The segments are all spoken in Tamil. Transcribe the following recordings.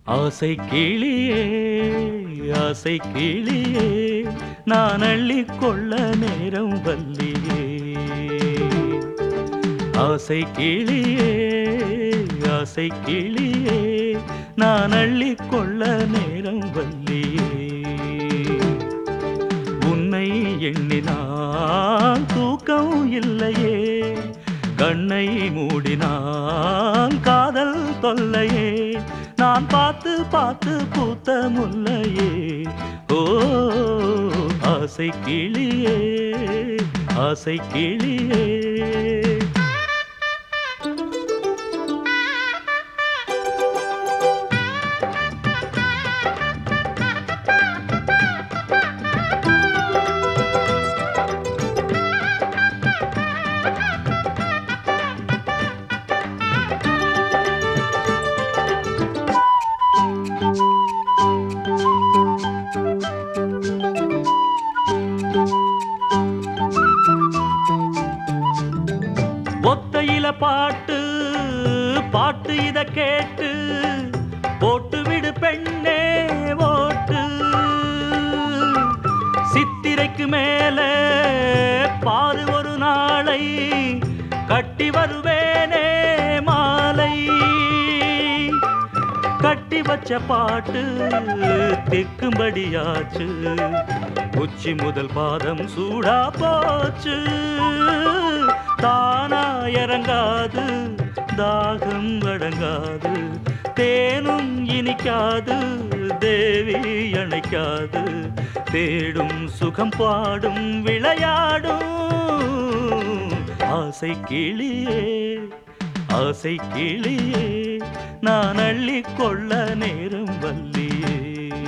ஆசை கிளியே ஆசை கிளியே நான் அள்ளிக் கொள்ள நேரம் வல்லியே ஆசை கிளியே ஆசை கிளியே நான் அள்ளிக் கொள்ள நேரம் வல்லியே உன்னை எண்ணினால் தூக்கம் இல்லையே கண்ணை மூடினால் காதல் தொல்லையே நான் பார்த்து பார்த்து பூத்த முல்லையே ஓ ஆசை கிளியே ஆசை கிளியே ஒத்தையில பாட்டு பாட்டு இத கேட்டு போட்டு விடு பெண்ணே ஓட்டு சித்திரைக்கு மேல பாரு ஒரு நாளை கட்டி வருவேனே மாலை கட்டி வச்ச பாட்டு திக்கும்படியாச்சு உச்சி முதல் பாதம் சூடா போச்சு தானா இறங்காது தாகம் அடங்காது தேனும் இனிக்காது தேவி அணைக்காது தேடும் சுகம் பாடும் விளையாடும் ஆசை கிளியே ஆசை கிளியே நான் அள்ளிக் கொள்ள நேரம் வல்லியே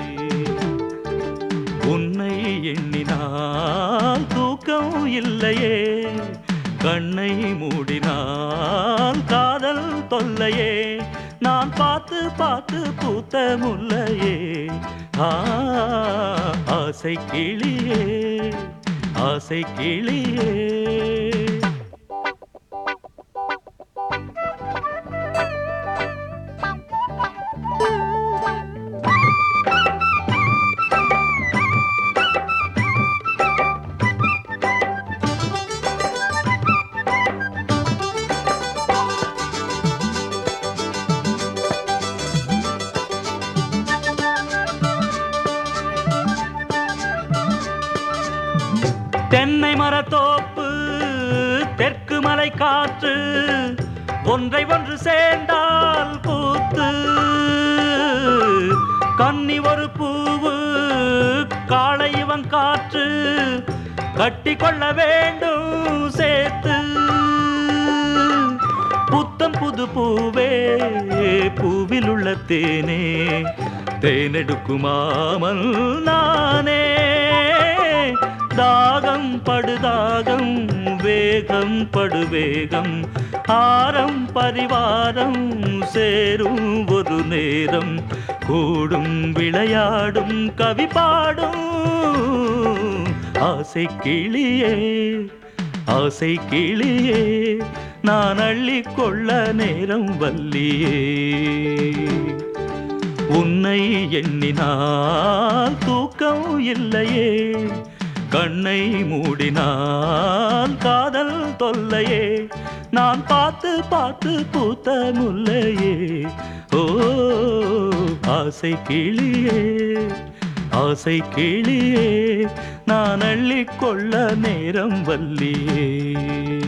உன்னை எண்ணினால் தூக்கம் இல்லையே கண்ணை மூடினால் காதல் தொல்லையே நான் பார்த்து பார்த்து பூத்த முல்லையே ஆ, ஆசை கிளியே ஆசை கிளியே தென்னை மரத்தோப்பு தெற்கு மலை காற்று ஒன்றை ஒன்று சேர்ந்தால் பூத்து கன்னி ஒரு பூவு காளை இவன் காற்று கட்டி கொள்ள வேண்டும் சேர்த்து புத்தம் புது பூவே பூவில் உள்ள தேனே தேனெடுக்குமாமல் நானே தாகம் படுதாகம் வேகம் படுவேகம் ஆரம் பரிவாரம் சேரும் ஒரு நேரம் கூடும் விளையாடும் கவி பாடும் ஆசை கிளியே ஆசை கிளியே நான் அள்ளிக் கொள்ள நேரம் வல்லியே உன்னை எண்ணினால் தூக்கம் இல்லையே கண்ணை மூடினால் காதல் தொல்லையே நான் பார்த்து பார்த்து பூத்த முல்லையே ஓ ஆசை கிளியே ஆசை கிளியே நான் அள்ளிக் கொள்ள நேரம் வல்லியே